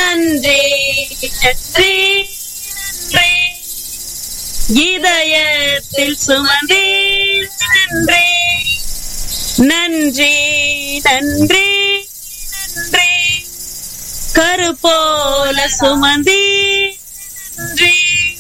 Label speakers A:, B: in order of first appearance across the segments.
A: நன்றி நன்றி நன்றி இதயத்தில் சுமந்தே நன்றி நன்றி நன்றி நன்றி கருப்போல சுமந்தி நன்றி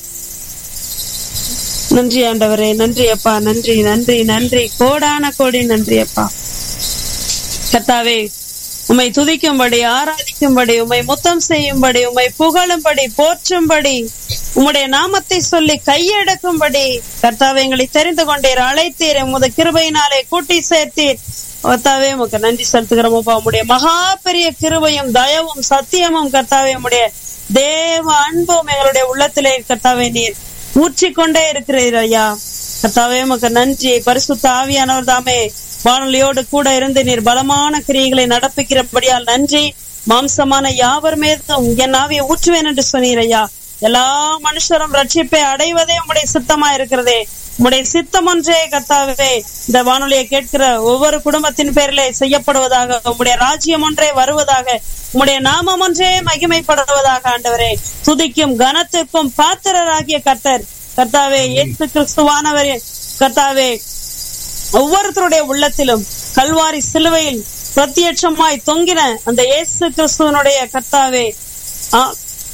A: நன்றி ஆண்டவரே நன்றி அப்பா நன்றி நன்றி நன்றி கோடான கோடி நன்றி அப்பா கர்த்தாவே உம்மை துதிக்கும்படி ஆராதிக்கும்படி உம்மை முத்தம் செய்யும்படி உம்மை புகழும்படி போற்றும்படி உம்முடைய நாமத்தை சொல்லி கையெடுக்கும்படி கர்த்தாவே எங்களை தெரிந்து கொண்டீர் அழைத்தீர் உமது கிருபையினாலே கூட்டி சேர்த்தீர் கர்த்தாவே உமக்கு நன்றி செலுத்துகிறோம் அப்பா உம்முடைய மகா பெரிய கிருபையும் தயவும் சத்தியமும் கர்த்தாவே உம்முடைய தேவ அன்பும் எங்களுடைய உள்ளத்திலே கர்த்தாவே நீர் ஊற்றிக்கொண்டே இருக்கிறீர் ஐயா கர்த்தாவே உமக்கு நன்றி பரிசுத்த ஆவியானவர் தாமே வானொலியோடு கூட இருந்து நீர் பலமான கிரியைகளை நடப்பிக்கிறபடியால் நன்றி மாம்சமான யாவர் மீதும் என் ஆவியை ஊற்றுவேன் என்று சொன்னீர் ஐயா எல்லா மனுஷரும் ரட்சிப்பை அடைவதே உம்முடைய சித்தமா இருக்கிறதே உம்முடைய சித்தம் ஒன்றே கர்த்தாவே இந்த வானொலியை கேட்கிற ஒவ்வொரு குடும்பத்தின் பேரிலே செய்யப்படுவதாக உம்முடைய ராஜ்யம் ஒன்றே வருவதாக உம்முடைய நாமம் ஒன்றே மகிமைப்படுவதாக ஆண்டவரே துதிக்கும் கனத்திற்கும் பாத்திரராகிய கர்த்தர் கர்த்தாவே இயேசு கிறிஸ்துவானவரே கர்த்தாவே ஒவ்வொருத்தருடைய உள்ளத்திலும் கல்வாரி சிலுவையில் பிரத்யட்சமாய் தொங்கின அந்த இயேசு கிறிஸ்துவனுடைய கர்த்தாவே ஆ,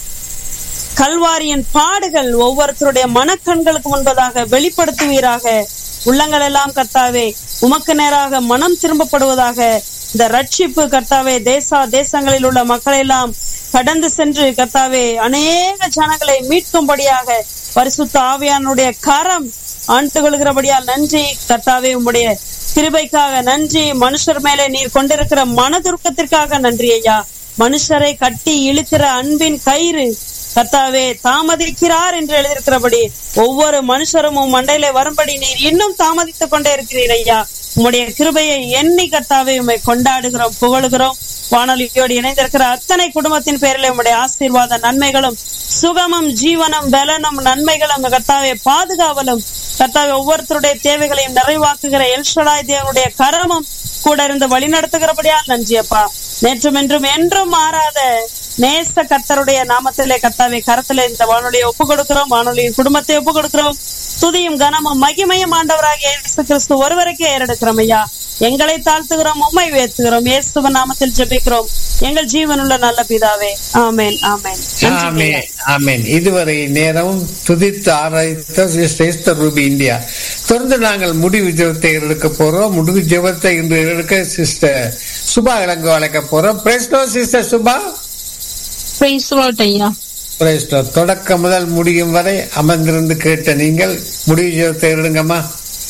A: கல்வாரியின் பாடுகள் ஒவ்வொருத்தருடைய மனக்கண்களுக்கு முன்பதாக வெளிப்படுத்துவீராக உள்ளங்கள் எல்லாம் கர்த்தாவே உமக்கு நேராக மனம் திரும்பப்படுவதாக இந்த ரட்சிப்பு கர்த்தாவே தேசா தேசங்களில் உள்ள மக்களை எல்லாம் கடந்து சென்று கர்த்தாவே அநேக ஜனங்களை மீட்கும்படியாக பரிசுத்த ஆவியானுடைய கரம் ஆண்டு கொள்கிறபடியால் நன்றி கர்த்தாவே உம்முடைய கிருபைக்காக நன்றி மனுஷர் மேலே நீர் கொண்டிருக்கிற மனதுருக்கத்திற்காக நன்றி ஐயா மனுஷரை கட்டி இழுக்கிற அன்பின் கயிறு கர்த்தாவே தாமதிக்கிறார் என்று எழுதியிருக்கிறபடி ஒவ்வொரு மனுஷரும் உம் மண்டையில வரும்படி நீர் இன்னும் தாமதித்துக் கொண்டே இருக்கிறீர் ஐயா உம்முடைய கிருபையை எண்ணி கர்த்தாவே உம்மை கொண்டாடுகிறோம் புகழுகிறோம் வானொலியோடு இணைந்திருக்கிற அத்தனை குடும்பத்தின் பேரில் உம்முடைய ஆசீர்வாத நன்மைகளும் சுகமும் ஜீவனும் பலனும் நன்மைகளும் கர்த்தாவே பாதுகாவலும் கர்த்தாவே ஒவ்வொருத்தருடைய தேவைகளையும் நிறைவாக்குகிற எல்ஷடாய் தேவனுடைய கரமும் கூட இருந்து வழிநடத்துகிறபடியால் நன்றி அப்பா நேற்றும் என்றும் என்றும் மாறாத நேச கர்த்தருடைய நாமத்திலே கர்த்தாவே கரத்திலே இந்த வானொலியை ஒப்பு கொடுக்கிறோம் வானொலியின் குடும்பத்தை ஒப்பு கொடுக்கிறோம் துதியும் கனமும் மகிமையும் ஆண்டவராகிய இயேசு கிறிஸ்து ஒருவருக்கே ஏறெடுக்கிறோம் ஐயா எங்களை தாழ்த்துகிறோம் உம்மை உயர்த்துகிறோம் இயேசுவ நாமத்தில் ஜெபிக்கிறோம் எங்கள் ஜீவனுள்ள நல்ல பிதாவே ஆமென் ஆமென் நன்றி
B: ஆமென்
A: ஐயா.
B: ஆமென் இதுவரை நேரம் துதித்து ஆராய்த்த சிஸ்டர் ரூபி இந்தியா தொடர்ந்து நாங்கள் முடிவு ஜெபத்தை எடுக்க போறோம் முடிவு ஜெபத்தை இன்று எடுக்க சிஸ்டர் சுபா இளங்கோ அழைக்க போறோம் பிரேஸ்டோ சிஸ்டர் சுபா
C: பிரைஸ் லார்ட் ஐயா
B: பிரேஸ்டோ தொடக்கம் முதல் முடியும் வரை அமர்ந்திருந்து கேட்ட நீங்கள் முடிவு ஜெபத்தை எடுங்கம்மா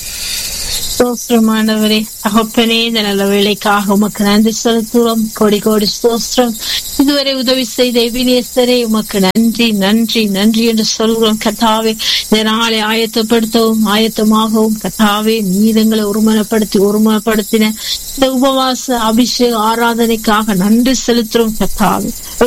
C: ஸ்தோத்திரமானவரே தகப்பனே இந்த நல்ல வேலைக்காக உமக்கு நன்றி செலுத்துகிறோம் கோடி கோடி ஸ்தோத்திரம் இதுவரை உதவி செய்த எபினேஸ்வரே உமக்கு நன்றி நன்றி நன்றி என்று சொல்கிறோம் கத்தாவே இந்த நாளை ஆயத்தப்படுத்தவும் ஆயத்தமாகவும் கத்தாவே நீதங்களை ஒருமனப்படுத்தி ஒருமனப்படுத்தின இந்த உபவாச அபிஷேக ஆராதனைக்காக நன்றி செலுத்துறோம் கத்தாவே